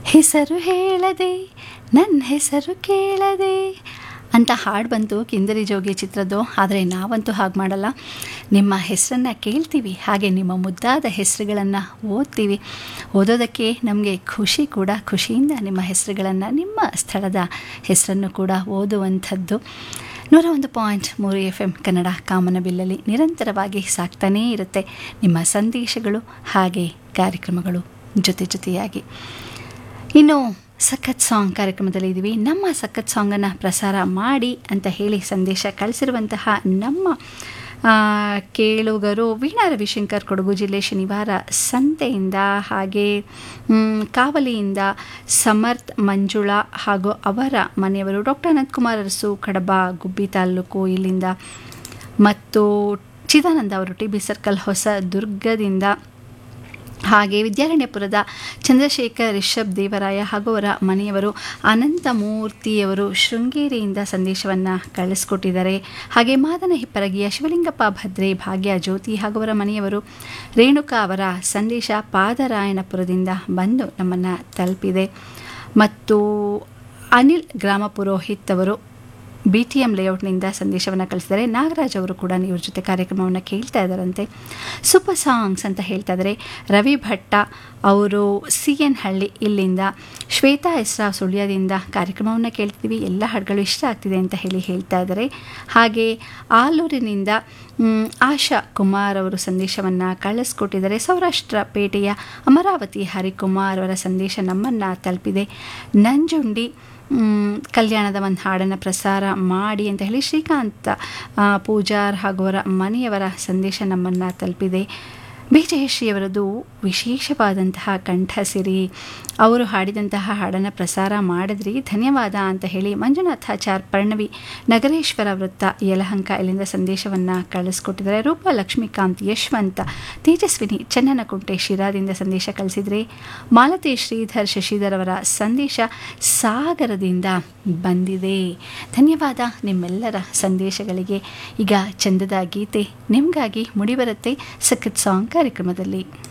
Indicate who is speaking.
Speaker 1: ಹೆಸರು ಹೇಳದೆ ನನ್ನ ಹೆಸರು ಕೇಳದೆ ಅಂತ ಹಾಡು ಬಂತು ಕಿಂದರಿ ಜೋಗಿ ಚಿತ್ರದ್ದು ಆದರೆ ನಾವಂತೂ ಹಾಗೆ ಮಾಡಲ್ಲ ನಿಮ್ಮ ಹೆಸರನ್ನು ಕೇಳ್ತೀವಿ ಹಾಗೆ ನಿಮ್ಮ ಮುದ್ದಾದ ಹೆಸರುಗಳನ್ನು ಓದ್ತೀವಿ ಓದೋದಕ್ಕೆ ನಮಗೆ ಖುಷಿ ಕೂಡ ಖುಷಿಯಿಂದ ನಿಮ್ಮ ಹೆಸರುಗಳನ್ನು ನಿಮ್ಮ ಸ್ಥಳದ ಹೆಸರನ್ನು ಕೂಡ ಓದುವಂಥದ್ದು ನೂರ ಒಂದು ಪಾಯಿಂಟ್ ಮೂರು ಎಫ್ ಎಮ್ ಕನ್ನಡ ಕಾಮನಬಿಲ್ಲಲ್ಲಿ ನಿರಂತರವಾಗಿ ಸಾಕ್ತಾನೇ ಇರುತ್ತೆ ನಿಮ್ಮ ಸಂದೇಶಗಳು ಹಾಗೆ ಕಾರ್ಯಕ್ರಮಗಳು ಜೊತೆ ಜೊತೆಯಾಗಿ ಇನ್ನು ಸಖತ್ ಸಾಂಗ್ ಕಾರ್ಯಕ್ರಮದಲ್ಲಿ ಇದ್ದೀವಿ ನಮ್ಮ ಸಖತ್ ಸಾಂಗನ್ನು ಪ್ರಸಾರ ಮಾಡಿ ಅಂತ ಹೇಳಿ ಸಂದೇಶ ಕಳಿಸಿರುವಂತಹ ನಮ್ಮ ಆ, ಕೇಳುಗರು ವೀಣಾ ರವಿಶಂಕರ್ ಕೊಡಗು ಜಿಲ್ಲೆ ಶನಿವಾರ ಸಂತೆಯಿಂದ ಹಾಗೆ ಮ್, ಕಾವಲಿಯಿಂದ ಸಮರ್ಥ್ ಮಂಜುಳಾ ಹಾಗೂ ಅವರ ಮನೆಯವರು ಡಾಕ್ಟರ್ ಅನಂತಕುಮಾರ್ ಅರಸು ಕಡಬ ಗುಬ್ಬಿ ತಾಲೂಕು ಇಲ್ಲಿಂದ ಮತ್ತು ಚಿದಾನಂದ ಅವರು ಟಿ ಬಿ ಸರ್ಕಲ್ ಹೊಸ ದುರ್ಗದಿಂದ ಹಾಗೆ ವಿದ್ಯಾರಣ್ಯಪುರದ ಚಂದ್ರಶೇಖರ್ ರಿಷಬ್ ದೇವರಾಯ ಹಾಗೂ ಅವರ ಮನೆಯವರು ಅನಂತಮೂರ್ತಿಯವರು ಶೃಂಗೇರಿಯಿಂದ ಸಂದೇಶವನ್ನು ಕಳಿಸ್ಕೊಟ್ಟಿದ್ದಾರೆ ಹಾಗೆ ಮಾದನ ಹಿಪ್ಪರಗಿಯ ಶಿವಲಿಂಗಪ್ಪ ಭದ್ರೆ ಭಾಗ್ಯ ಜ್ಯೋತಿ ಹಾಗೂ ಅವರ ಮನೆಯವರು ರೇಣುಕಾ ಅವರ ಸಂದೇಶ ಪಾದರಾಯಣಪುರದಿಂದ ಬಂದು ನಮ್ಮನ್ನು ತಲುಪಿದೆ ಮತ್ತು ಅನಿಲ್ ಗ್ರಾಮ ಪುರೋಹಿತ್ ಅವರು ಬಿ ಟಿ ಎಂ ಲೇಔಟ್ನಿಂದ ಸಂದೇಶವನ್ನು ಕಳಿಸಿದ್ದಾರೆ ನಾಗರಾಜ್ ಅವರು ಕೂಡ ಇವ್ರ ಜೊತೆ ಕಾರ್ಯಕ್ರಮವನ್ನು ಕೇಳ್ತಾ ಇದ್ದಾರಂತೆ ಸೂಪರ್ ಸಾಂಗ್ಸ್ ಅಂತ ಹೇಳ್ತಾ ಇದ್ದಾರೆ ರವಿ ಭಟ್ಟ ಅವರು ಸಿ ಎನ್ ಹಳ್ಳಿ ಇಲ್ಲಿಂದ ಶ್ವೇತಾ ಹೆಸ್ರಾ ಸುಳ್ಯದಿಂದ ಕಾರ್ಯಕ್ರಮವನ್ನು ಕೇಳ್ತಿದ್ದೀವಿ ಎಲ್ಲ ಹಾಡುಗಳು ಇಷ್ಟ ಆಗ್ತಿದೆ ಅಂತ ಹೇಳಿ ಹೇಳ್ತಾ ಇದ್ದಾರೆ ಹಾಗೆ ಆಲೂರಿನಿಂದ ಮ್, ಆಶಾ ಕುಮಾರ್ ಅವರು ಸಂದೇಶವನ್ನು ಕಳಿಸ್ಕೊಟ್ಟಿದ್ದಾರೆ ಸೌರಾಷ್ಟ್ರ ಪೇಟೆಯ ಅಮರಾವತಿ ಹರಿಕುಮಾರ್ ಅವರ ಸಂದೇಶ ನಮ್ಮನ್ನು ತಲುಪಿದೆ ನಂಜುಂಡಿ ಮ್, ಕಲ್ಯಾಣದ ಒಂದು ಹಾಡನ್ನು ಪ್ರಸಾರ ಮಾಡಿ ಅಂತ ಹೇಳಿ ಶ್ರೀಕಾಂತ್ ಆ, ಪೂಜಾರ್ ಹಾಗೂ ಅವರ ಮನೆಯವರ ಸಂದೇಶ ನಮ್ಮನ್ನು ತಲುಪಿದೆ ಬಿ ಜಯಶ್ರೀಯವರದು ವಿಶೇಷವಾದಂತಹ ಕಂಠಸಿರಿ ಅವರು ಹಾಡಿದಂತಹ ಹಾಡನ್ನು ಪ್ರಸಾರ ಮಾಡಿದ್ರಿ ಧನ್ಯವಾದ ಅಂತ ಹೇಳಿ ಮಂಜುನಾಥಾಚಾರ್ ಪರ್ಣವಿ ನಗರೇಶ್ವರ ವೃತ್ತ ಯಲಹಂಕ ಇಲ್ಲಿಂದ ಸಂದೇಶವನ್ನು ಕಳಿಸ್ಕೊಟ್ಟಿದ್ದಾರೆ ರೂಪ ಲಕ್ಷ್ಮೀಕಾಂತ್ ಯಶವಂತ ತೇಜಸ್ವಿನಿ ಚನ್ನನಕುಂಟೆ ಶಿರಾದಿಂದ ಸಂದೇಶ ಕಳಿಸಿದರೆ ಮಾಲತಿ ಶ್ರೀಧರ್ ಶಶಿಧರ್ ಅವರ ಸಂದೇಶ ಸಾಗರದಿಂದ ಬಂದಿದೆ ಧನ್ಯವಾದ ನಿಮ್ಮೆಲ್ಲರ ಸಂದೇಶಗಳಿಗೆ ಈಗ ಚಂದದ ಗೀತೆ ನಿಮಗಾಗಿ ಮುಡಿಬರುತ್ತೆ ಸಖತ್ ಸಾಂಗ್ ಕಾರ್ಯಕ್ರಮದಲ್ಲಿ